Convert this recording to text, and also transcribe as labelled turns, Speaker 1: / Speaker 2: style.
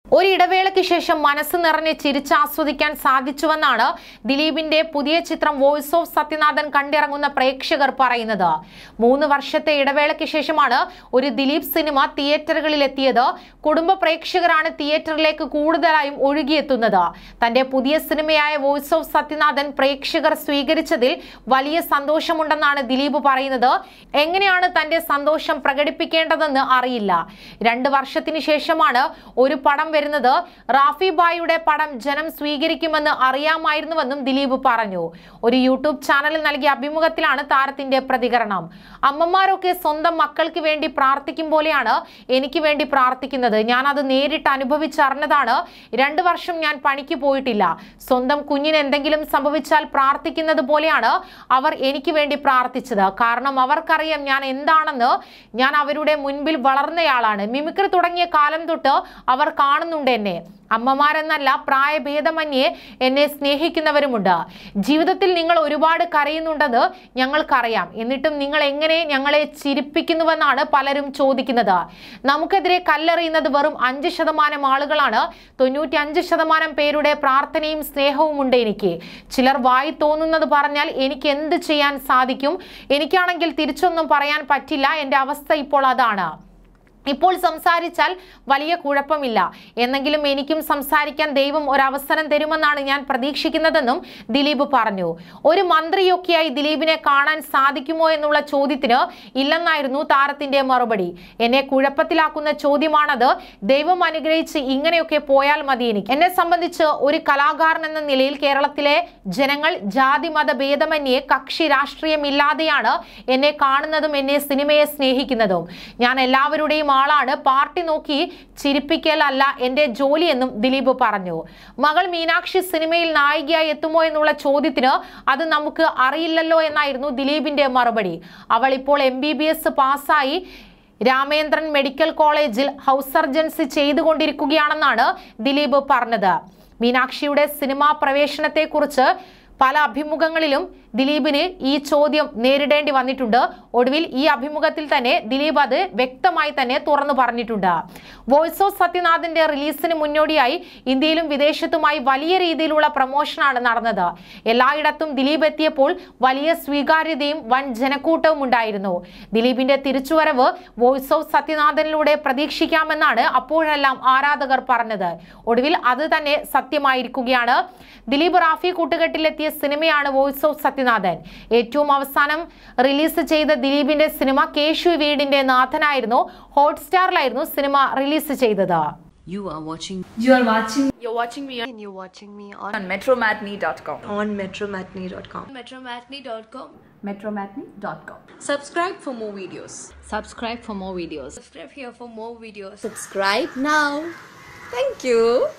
Speaker 1: ഒരു ഇടവേളയ്ക്ക് ശേഷം മനസ്സ് നിറഞ്ഞ് ചിരിച്ചാസ്വദിക്കാൻ സാധിച്ചുവെന്നാണ് ദിലീപിന്റെ പുതിയ ചിത്രം വോയിസ് ഓഫ് സത്യനാഥൻ കണ്ടിറങ്ങുന്ന പ്രേക്ഷകർ പറയുന്നത് മൂന്ന് വർഷത്തെ ഇടവേളയ്ക്ക് ശേഷമാണ് ഒരു ദിലീപ് സിനിമ തിയേറ്ററുകളിൽ എത്തിയത് കുടുംബ പ്രേക്ഷകരാണ് തിയേറ്ററിലേക്ക് കൂടുതലായും ഒഴുകിയെത്തുന്നത് തന്റെ പുതിയ സിനിമയായ വോയിസ് ഓഫ് സത്യനാഥൻ പ്രേക്ഷകർ സ്വീകരിച്ചതിൽ വലിയ സന്തോഷമുണ്ടെന്നാണ് ദിലീപ് പറയുന്നത് എങ്ങനെയാണ് തന്റെ സന്തോഷം പ്രകടിപ്പിക്കേണ്ടതെന്ന് അറിയില്ല രണ്ട് വർഷത്തിന് ശേഷമാണ് ഒരു പടം വരുന്നത് റാഫി ബായിയുടെ പടം ജനം സ്വീകരിക്കുമെന്ന് അറിയാമായിരുന്നുവെന്നും ദിലീപ് പറഞ്ഞു ഒരു യൂട്യൂബ് ചാനലിൽ നൽകിയ അഭിമുഖത്തിലാണ് താരത്തിന്റെ പ്രതികരണം അമ്മമാരൊക്കെ സ്വന്തം മക്കൾക്ക് വേണ്ടി പ്രാർത്ഥിക്കും പോലെയാണ് എനിക്ക് വേണ്ടി പ്രാർത്ഥിക്കുന്നത് ഞാൻ അത് നേരിട്ട് അനുഭവിച്ചറിഞ്ഞതാണ് രണ്ട് വർഷം ഞാൻ പണിക്ക് പോയിട്ടില്ല സ്വന്തം കുഞ്ഞിന് എന്തെങ്കിലും സംഭവിച്ചാൽ പ്രാർത്ഥിക്കുന്നത് പോലെയാണ് അവർ എനിക്ക് വേണ്ടി പ്രാർത്ഥിച്ചത് കാരണം അവർക്കറിയാം ഞാൻ എന്താണെന്ന് ഞാൻ അവരുടെ മുൻപിൽ വളർന്നയാളാണ് മിമിക്രി തുടങ്ങിയ കാലം തൊട്ട് അവർ കാണുന്നുണ്ട് എന്നെ അമ്മമാരെന്നല്ല പ്രായഭേദമന്യേ എന്നെ സ്നേഹിക്കുന്നവരുമുണ്ട് ജീവിതത്തിൽ നിങ്ങൾ ഒരുപാട് കരയുന്നുണ്ടെന്ന് ഞങ്ങൾക്കറിയാം എന്നിട്ടും നിങ്ങൾ എങ്ങനെ ഞങ്ങളെ ചിരിപ്പിക്കുന്നുവെന്നാണ് പലരും ചോദിക്കുന്നത് നമുക്കെതിരെ കല്ലെറിയുന്നത് വെറും അഞ്ച് ശതമാനം ആളുകളാണ് തൊണ്ണൂറ്റി അഞ്ച് ശതമാനം പേരുടെ പ്രാർത്ഥനയും സ്നേഹവും ഉണ്ട് എനിക്ക് ചിലർ വായി തോന്നുന്നത് പറഞ്ഞാൽ എനിക്ക് എന്ത് ചെയ്യാൻ സാധിക്കും എനിക്കാണെങ്കിൽ തിരിച്ചൊന്നും പറയാൻ പറ്റില്ല എൻ്റെ അവസ്ഥ ഇപ്പോൾ അതാണ് ഇപ്പോൾ സംസാരിച്ചാൽ വലിയ കുഴപ്പമില്ല എന്നെങ്കിലും എനിക്കും സംസാരിക്കാൻ ദൈവം ഒരവസരം തരുമെന്നാണ് ഞാൻ പ്രതീക്ഷിക്കുന്നതെന്നും ദിലീപ് പറഞ്ഞു ഒരു മന്ത്രിയൊക്കെയായി ദിലീപിനെ കാണാൻ സാധിക്കുമോ എന്നുള്ള ചോദ്യത്തിന് ഇല്ലെന്നായിരുന്നു താരത്തിന്റെ മറുപടി എന്നെ കുഴപ്പത്തിലാക്കുന്ന ചോദ്യമാണത് ദൈവം അനുഗ്രഹിച്ച് ഇങ്ങനെയൊക്കെ പോയാൽ മതി എനിക്ക് എന്നെ സംബന്ധിച്ച് ഒരു കലാകാരൻ എന്ന നിലയിൽ കേരളത്തിലെ ജനങ്ങൾ ജാതി മത ഭേദമന്യേ കക്ഷി രാഷ്ട്രീയമില്ലാതെയാണ് എന്നെ കാണുന്നതും എന്നെ സിനിമയെ സ്നേഹിക്കുന്നതും ഞാൻ എല്ലാവരുടെയും ആളാണ് പാർട്ടി നോക്കി ചിരിപ്പിക്കലല്ല എൻ്റെ ജോലിയെന്നും ദിലീപ് പറഞ്ഞു മകൾ മീനാക്ഷി സിനിമയിൽ നായികയായി എത്തുമോ എന്നുള്ള ചോദ്യത്തിന് അത് നമുക്ക് അറിയില്ലല്ലോ എന്നായിരുന്നു ദിലീപിന്റെ മറുപടി അവൾ ഇപ്പോൾ എം ബി ബി എസ് പാസ്സായി രാമേന്ദ്രൻ മെഡിക്കൽ കോളേജിൽ ഹൗസ് സർജൻസി ചെയ്തുകൊണ്ടിരിക്കുകയാണെന്നാണ് ദിലീപ് പറഞ്ഞത് മീനാക്ഷിയുടെ സിനിമാ പ്രവേശനത്തെക്കുറിച്ച് പല അഭിമുഖങ്ങളിലും ദിലീപിന് ഈ ചോദ്യം നേരിടേണ്ടി വന്നിട്ടുണ്ട് ഒടുവിൽ ഈ അഭിമുഖത്തിൽ തന്നെ ദിലീപ് അത് വ്യക്തമായി തന്നെ തുറന്നു പറഞ്ഞിട്ടുണ്ട് വോയിസ് ഓഫ് സത്യനാഥിന്റെ റിലീസിന് മുന്നോടിയായി ഇന്ത്യയിലും വിദേശത്തുമായി വലിയ രീതിയിലുള്ള പ്രമോഷനാണ് നടന്നത് എല്ലായിടത്തും ദിലീപ് എത്തിയപ്പോൾ വലിയ സ്വീകാര്യതയും വൻ ജനക്കൂട്ടവും ഉണ്ടായിരുന്നു ദിലീപിന്റെ തിരിച്ചുവരവ് വോയിസ് ഓഫ് സത്യനാഥനിലൂടെ പ്രതീക്ഷിക്കാമെന്നാണ് അപ്പോഴെല്ലാം ആരാധകർ പറഞ്ഞത് ഒടുവിൽ അത് തന്നെ സത്യമായിരിക്കുകയാണ് ദിലീപ് റാഫി കൂട്ടുകെട്ടിലെത്തിയ സിനിമയാണ് വോയിസ് ഓഫ് സത്യനാഥൻ ഏറ്റവും അവസാനം റിലീസ് ചെയ്ത ദിലീപിന്റെ സിനിമ കേശു വീടിന്റെ നാഥനായിരുന്നു ഹോട്ട്സ്റ്റാറിലായിരുന്നു സിനിമ റിലീസ് ചെയ്തത്
Speaker 2: You are watching
Speaker 3: You are watching
Speaker 4: You're watching me on,
Speaker 5: and you're watching me on,
Speaker 4: on metromatney.com.
Speaker 5: on metromatney.com.
Speaker 4: Metromatney.com.
Speaker 3: metromatney.com.
Speaker 4: Subscribe for more videos.
Speaker 2: subscribe for more videos.
Speaker 4: Subscribe here for more videos.
Speaker 5: Subscribe now. Thank you.